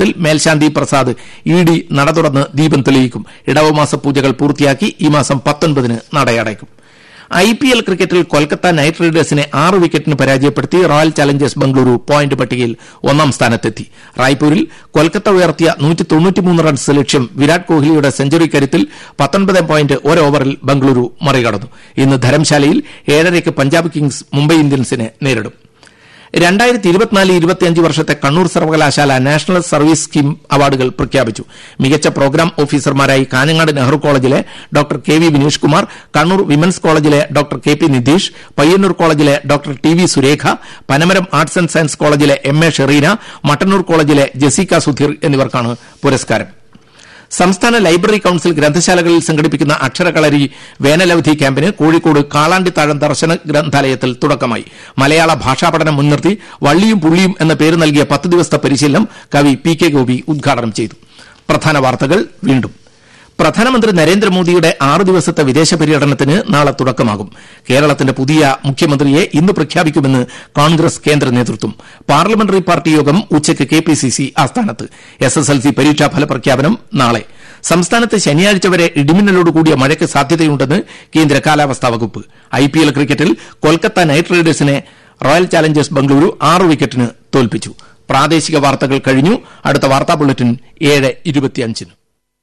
മേൽശാന്തി Prasad E D നട തുറന്ന് ദീപം തെളിയിക്കും ഇടവമാസ പൂജകൾ പൂർത്തിയാക്കി ഈ മാസം പത്തൊൻപതിന് നടയടയ്ക്കും ഐ പി എൽ ക്രിക്കറ്റിൽ കൊൽക്കത്ത നൈറ്റ് റൈഡേഴ്സിനെ ആറ് വിക്കറ്റിന് പരാജയപ്പെടുത്തി റോയൽ ചലഞ്ചേഴ്സ് ബംഗളൂരു പോയിന്റ് പട്ടികയിൽ ഒന്നാം സ്ഥാനത്തെത്തി റായ്പൂരിൽ കൊൽക്കത്ത ഉയർത്തിയ റൺസ് ലക്ഷ്യം വിരാട് കോഹ്ലിയുടെ സെഞ്ചുറി കരുത്തിൽ പത്തൊൻപത് പോയിന്റ് ഒരു ഓവറിൽ ബംഗളൂരു മറികടന്നു ഇന്ന് ധരംശാലയിൽ ഏഴരയ്ക്ക് പഞ്ചാബ് കിങ്സ് മുംബൈ ഇന്ത്യൻസിനെ നേരിടും രണ്ടായിരത്തി ഇരുപത്തിനാല് ഇരുപത്തിയഞ്ച് വർഷത്തെ കണ്ണൂർ സർവകലാശാല നാഷണൽ സർവീസ് സ്കീം അവാർഡുകൾ പ്രഖ്യാപിച്ചു മികച്ച പ്രോഗ്രാം ഓഫീസർമാരായി കാഞ്ഞങ്ങാട് നെഹ്റു കോളേജിലെ doctor K V Vineesh Kumar Kannur women's കോളേജിലെ doctor K P Nitheesh Payyanur കോളേജിലെ doctor T V Surekha Panamaram arts and science കോളേജിലെ എം എ ഷെറീന മട്ടന്നൂർ കോളേജിലെ ജസീക സുധീർ എന്നിവർക്കാണ് പുരസ്കാരം സംസ്ഥാന ലൈബ്രറി കൌൺസിൽ ഗ്രന്ഥശാലകളിൽ സംഘടിപ്പിക്കുന്ന അക്ഷരകളരി വേനലവധി ക്യാമ്പിന് കോഴിക്കോട് കാളാണ്ടിത്താഴം ദർശന ഗ്രന്ഥാലയത്തിൽ തുടക്കമായി മലയാള ഭാഷാ പഠനം മുൻനിർത്തി വള്ളിയും പുള്ളിയും എന്ന പേര് നൽകിയ പത്ത് ദിവസത്തെ പരിശീലനം കവി പി കെ ഗോപി ഉദ്ഘാടനം ചെയ്തു പ്രധാന വാർത്തകൾ വീണ്ടും പ്രധാനമന്ത്രി നരേന്ദ്രമോദിയുടെ ആറ് ദിവസത്തെ വിദേശ പര്യടനത്തിന് നാളെ തുടക്കമാകും കേരളത്തിന്റെ പുതിയ മുഖ്യമന്ത്രിയെ ഇന്ന് പ്രഖ്യാപിക്കുമെന്ന് കോൺഗ്രസ് കേന്ദ്ര നേതൃത്വം പാർലമെന്ററി പാർട്ടി യോഗം ഉച്ചയ്ക്ക് കെ പി സി സി ആസ്ഥാനത്ത് എസ് എസ് എൽ സി പരീക്ഷാ ഫലപ്രഖ്യാപനം നാളെ സംസ്ഥാനത്ത് ശനിയാഴ്ച വരെ ഇടിമിന്നലോടുകൂടിയ മഴയ്ക്ക് സാധ്യതയുണ്ടെന്ന് കേന്ദ്ര കാലാവസ്ഥാ വകുപ്പ് ഐ പി എൽ ക്രിക്കറ്റിൽ കൊൽക്കത്ത നൈറ്റ് റൈഡേഴ്സിനെ റോയൽ ചാലഞ്ചേഴ്സ് ബംഗളൂരു ആറ് വിക്കറ്റിന് തോൽപ്പിച്ചു പ്രാദേശിക വാർത്തകൾ കഴിഞ്ഞു അടുത്ത വാർത്താ ബുള്ളറ്റിൻ ഏഴ് ഇരുപത്തിയഞ്ചിന്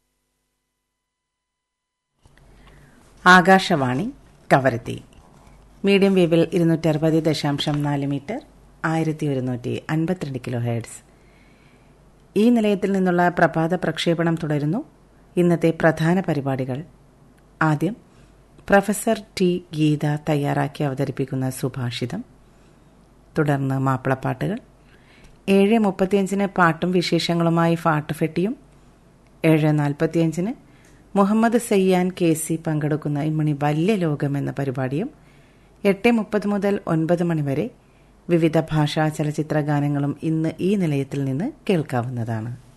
ആകാശവാണി കവരത്തി മീഡിയം വേവിൽ ഇരുന്നൂറ്റി അറുപത് ദശാംശം നാല് മീറ്റർ ആയിരത്തി ഒരുന്നൂറ്റി അൻപത്തിരണ്ട് കിലോ ഹെഡ്സ് ഈ നിലയത്തിൽ നിന്നുള്ള പ്രഭാത പ്രക്ഷേപണം തുടരുന്നു ഇന്നത്തെ പ്രധാന പരിപാടികൾ ആദ്യം പ്രൊഫസർ ടി ഗീത തയ്യാറാക്കി അവതരിപ്പിക്കുന്ന സുഭാഷിതം തുടർന്ന് മാപ്പിളപ്പാട്ടുകൾ ഏഴ് മുപ്പത്തിയഞ്ചിന് പാട്ടും വിശേഷങ്ങളുമായി ഫാട്ടുഫെട്ടിയും ഏഴ് നാൽപ്പത്തിയഞ്ചിന് മുഹമ്മദ് സയ്യാൻ കെ സി പങ്കെടുക്കുന്ന ഇമ്മണി വല്യ ലോകം എന്ന പരിപാടിയും എട്ട് മുപ്പത് മുതൽ ഒൻപത് മണിവരെ വിവിധ ഭാഷാ ചലച്ചിത്ര ഗാനങ്ങളും ഇന്ന് ഈ നിലയത്തിൽ നിന്ന് കേൾക്കാവുന്നതാണ്